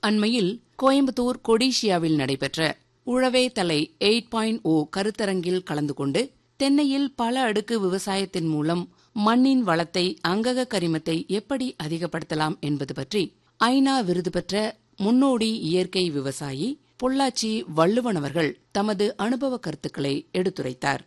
அண்மையில் கோயம்புத்தூர் கொடிஷியாவில் நடைபெற்ற உழவே தலை எயிட் பாயிண்ட் ஓ கருத்தரங்கில் கலந்து கொண்டு தென்னையில் பல அடுக்கு விவசாயத்தின் மூலம் மண்ணின் வளத்தை அங்கக கரிமத்தை எப்படி அதிகப்படுத்தலாம் என்பது பற்றி ஐநா விருது பெற்ற முன்னோடி இயற்கை விவசாயி பொள்ளாச்சி வள்ளுவன் அவர்கள் தமது அனுபவ கருத்துக்களை எடுத்துரைத்தார்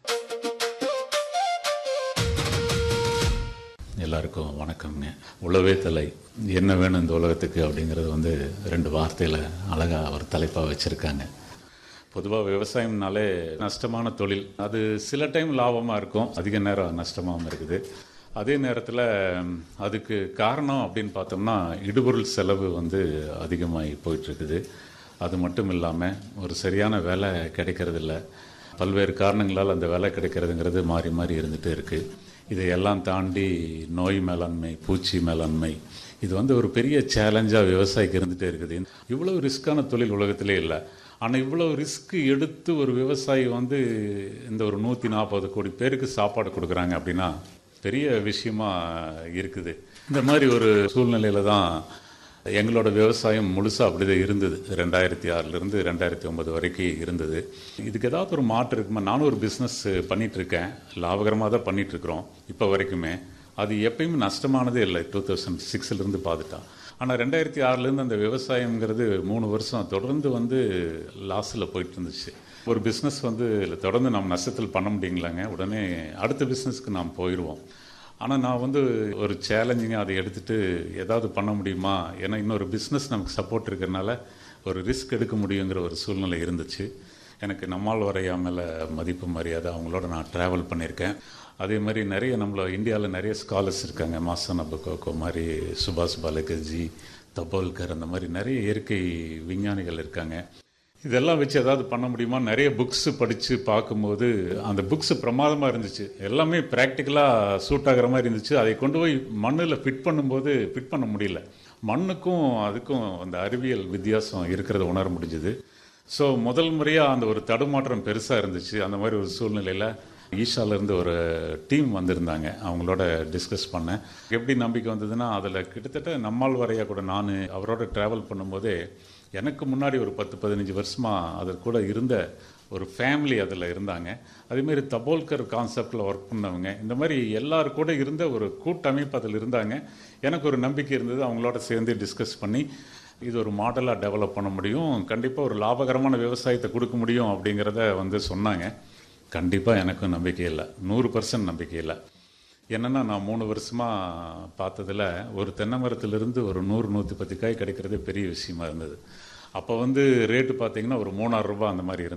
எல்லாருக்கும் வணக்கம்ங்க உழவே தலை என்ன வேணும் இந்த உலகத்துக்கு அப்படிங்கிறது வந்து ரெண்டு வார்த்தையில் அழகாக அவர் தலைப்பாக வச்சுருக்காங்க பொதுவாக விவசாயம்னாலே நஷ்டமான தொழில் அது சில டைம் லாபமாக இருக்கும் அதிக நேரம் நஷ்டமாகவும் இருக்குது அதே நேரத்தில் அதுக்கு காரணம் அப்படின்னு பார்த்தோம்னா இடுபொருள் செலவு வந்து அதிகமாகி போயிட்டுருக்குது அது மட்டும் இல்லாமல் ஒரு சரியான வேலை கிடைக்கிறதில்ல பல்வேறு காரணங்களால் அந்த வேலை கிடைக்கிறதுங்கிறது மாறி மாறி இருந்துகிட்டே இருக்குது இதையெல்லாம் தாண்டி நோய் மேலாண்மை பூச்சி மேலாண்மை இது வந்து ஒரு பெரிய சேலஞ்சாக விவசாயிக்கு இருந்துகிட்டே இருக்குது இவ்வளோ ரிஸ்க்கான தொழில் உலகத்திலே இல்லை ஆனால் இவ்வளோ ரிஸ்க் எடுத்து ஒரு விவசாயி வந்து இந்த ஒரு நூற்றி நாற்பது கோடி பேருக்கு சாப்பாடு கொடுக்குறாங்க அப்படின்னா பெரிய விஷயமா இருக்குது இந்த மாதிரி ஒரு சூழ்நிலையில தான் எங்களோட விவசாயம் முழுசாக அப்படிதான் இருந்தது ரெண்டாயிரத்தி ஆறுலேருந்து ரெண்டாயிரத்தி ஒன்பது வரைக்கும் இருந்தது இதுக்கு ஏதாவது ஒரு மாற்று இருக்குமா நானும் ஒரு பிஸ்னஸ் பண்ணிகிட்ருக்கேன் லாபகரமாக தான் பண்ணிகிட்ருக்குறோம் இப்போ வரைக்குமே அது எப்பயுமே நஷ்டமானதே இல்லை டூ தௌசண்ட் சிக்ஸ்லேருந்து பார்த்துட்டா ஆனால் ரெண்டாயிரத்தி ஆறுலேருந்து அந்த விவசாயங்கிறது மூணு வருஷம் தொடர்ந்து வந்து லாஸில் போயிட்டு இருந்துச்சு ஒரு பிஸ்னஸ் வந்து தொடர்ந்து நம்ம நஷ்டத்தில் பண்ண முடியுங்களாங்க உடனே அடுத்த பிஸ்னஸ்க்கு நாம் போயிடுவோம் ஆனால் நான் வந்து ஒரு சேலஞ்சிங்காக அதை எடுத்துகிட்டு ஏதாவது பண்ண முடியுமா ஏன்னா இன்னொரு பிஸ்னஸ் நமக்கு சப்போர்ட் இருக்கிறனால ஒரு ரிஸ்க் எடுக்க முடியுங்கிற ஒரு சூழ்நிலை இருந்துச்சு எனக்கு நம்மால் வரையா மேலே மதிப்பு மரியாதை அவங்களோட நான் ட்ராவல் பண்ணியிருக்கேன் அதே மாதிரி நிறைய நம்மள இந்தியாவில் நிறைய ஸ்காலர்ஸ் இருக்காங்க மாசன் அபுகோகோ மாதிரி சுபாஷ் பாலகர்ஜி தபோல்கர் அந்த மாதிரி நிறைய இயற்கை விஞ்ஞானிகள் இருக்காங்க இதெல்லாம் வச்சு ஏதாவது பண்ண முடியுமா நிறைய புக்ஸ் படித்து பார்க்கும்போது அந்த புக்ஸ் பிரமாதமாக இருந்துச்சு எல்லாமே ப்ராக்டிக்கலாக சூட் ஆகிற மாதிரி இருந்துச்சு அதை கொண்டு போய் மண்ணில் ஃபிட் பண்ணும்போது ஃபிட் பண்ண முடியல மண்ணுக்கும் அதுக்கும் அந்த அறிவியல் வித்தியாசம் இருக்கிறத உணர முடிஞ்சுது ஸோ முதல் முறையாக அந்த ஒரு தடுமாற்றம் பெருசாக இருந்துச்சு அந்த மாதிரி ஒரு சூழ்நிலையில் ஈஷாலேருந்து ஒரு டீம் வந்திருந்தாங்க அவங்களோட டிஸ்கஸ் பண்ணேன் எப்படி நம்பிக்கை வந்ததுன்னா அதில் கிட்டத்தட்ட நம்மால் வரையா கூட நான் அவரோட ட்ராவல் பண்ணும்போதே எனக்கு முன்னாடி ஒரு பத்து பதினஞ்சு வருஷமாக அதில் கூட இருந்த ஒரு ஃபேமிலி அதில் இருந்தாங்க அதேமாரி தபோல்கர் கான்செப்டில் ஒர்க் பண்ணவங்க இந்த மாதிரி எல்லாரு கூட இருந்த ஒரு கூட்டமைப்பு அதில் இருந்தாங்க எனக்கு ஒரு நம்பிக்கை இருந்தது அவங்களோட சேர்ந்து டிஸ்கஸ் பண்ணி இது ஒரு மாடலாக டெவலப் பண்ண முடியும் கண்டிப்பாக ஒரு லாபகரமான விவசாயத்தை கொடுக்க முடியும் அப்படிங்கிறத வந்து சொன்னாங்க கண்டிப்பாக எனக்கும் நம்பிக்கை இல்லை நூறு பர்சன்ட் நம்பிக்கை இல்லை என்னென்னா நான் மூணு வருஷமாக பார்த்ததில் ஒரு தென்னை மரத்துலேருந்து ஒரு நூறு நூற்றி பத்து காய் கிடைக்கிறதே பெரிய விஷயமா இருந்தது அப்போ வந்து ரேட்டு பார்த்தீங்கன்னா ஒரு மூணாயிரம் ரூபாய் அந்த மாதிரி இருந்தது